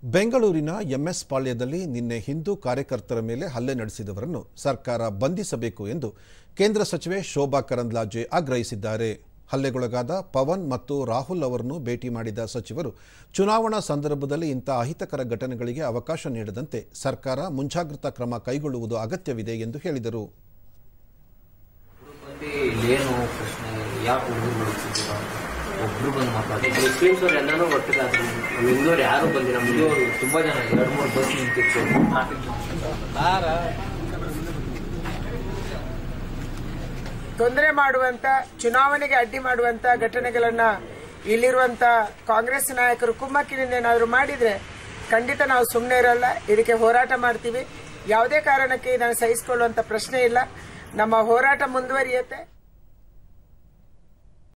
ಬೆಂಗಳೂರಿನ ಎಂಎಸ್ ಪಾಳ್ಯದಲ್ಲಿ ನಿನ್ನೆ ಹಿಂದೂ ಕಾರ್ಯಕರ್ತರ ಮೇಲೆ ಹಲ್ಲೆ ನಡೆಸಿದವರನ್ನು ಸರ್ಕಾರ ಬಂಧಿಸಬೇಕು ಎಂದು ಕೇಂದ್ರ ಸಚಿವೆ ಶೋಭಾ ಕರಂದ್ಲಾಜೆ ಆಗ್ರಹಿಸಿದ್ದಾರೆ ಹಲ್ಲೆಗೊಳಗಾದ ಪವನ್ ಮತ್ತು ರಾಹುಲ್ ಅವರನ್ನು ಭೇಟಿ ಮಾಡಿದ ಸಚಿವರು ಚುನಾವಣಾ ಸಂದರ್ಭದಲ್ಲಿ ಇಂಥ ಅಹಿತಕರ ಘಟನೆಗಳಿಗೆ ಅವಕಾಶ ನೀಡದಂತೆ ಸರ್ಕಾರ ಮುಂಜಾಗ್ರತಾ ಕ್ರಮ ಕೈಗೊಳ್ಳುವುದು ಅಗತ್ಯವಿದೆ ಎಂದು ಹೇಳಿದರು ಬಂದು ಏನು ಪ್ರಶ್ನೆ ಯಾಕೆ ಹುಡುಗರು ಬರುತ್ತಿದ್ದೀರಾ ಒಬ್ರು ಬಂದು ಮಾತಾಡಿ ಮುಸ್ಲಿಮ್ಸ್ ಅವ್ರು ಎಲ್ಲರೂ ಒಟ್ಟಿಗಾದ್ರು ನಮ್ಮ ಹಿಂದೂರು ಯಾರು ಬಂದಿಲ್ಲ ಮುಂದೂರು ತುಂಬಾ ಜನ ಎರಡು ಮೂರು ಬಸ್ ನಿಂತಿತ್ತು ಟ್ರಾಫಿಕ್ ತೊಂದರೆ ಮಾಡುವಂತ ಚುನಾವಣೆಗೆ ಅಡ್ಡಿ ಮಾಡುವಂತ ಘಟನೆಗಳನ್ನ ಇಲ್ಲಿರುವಂತ ಕಾಂಗ್ರೆಸ್ ನಾಯಕರು ಕುಮ್ಮಕ್ಕಿನಿಂದ ಏನಾದರೂ ಮಾಡಿದ್ರೆ ಖಂಡಿತ ನಾವು ಸುಮ್ಮನೆ ಇರಲ್ಲ ಇದಕ್ಕೆ ಹೋರಾಟ ಮಾಡ್ತೀವಿ ಯಾವುದೇ ಕಾರಣಕ್ಕೆ ಇದನ್ನು ಸಹಿಸಿಕೊಳ್ಳುವಂತ ಪ್ರಶ್ನೆ ಇಲ್ಲ ನಮ್ಮ ಹೋರಾಟ ಮುಂದುವರಿಯುತ್ತೆ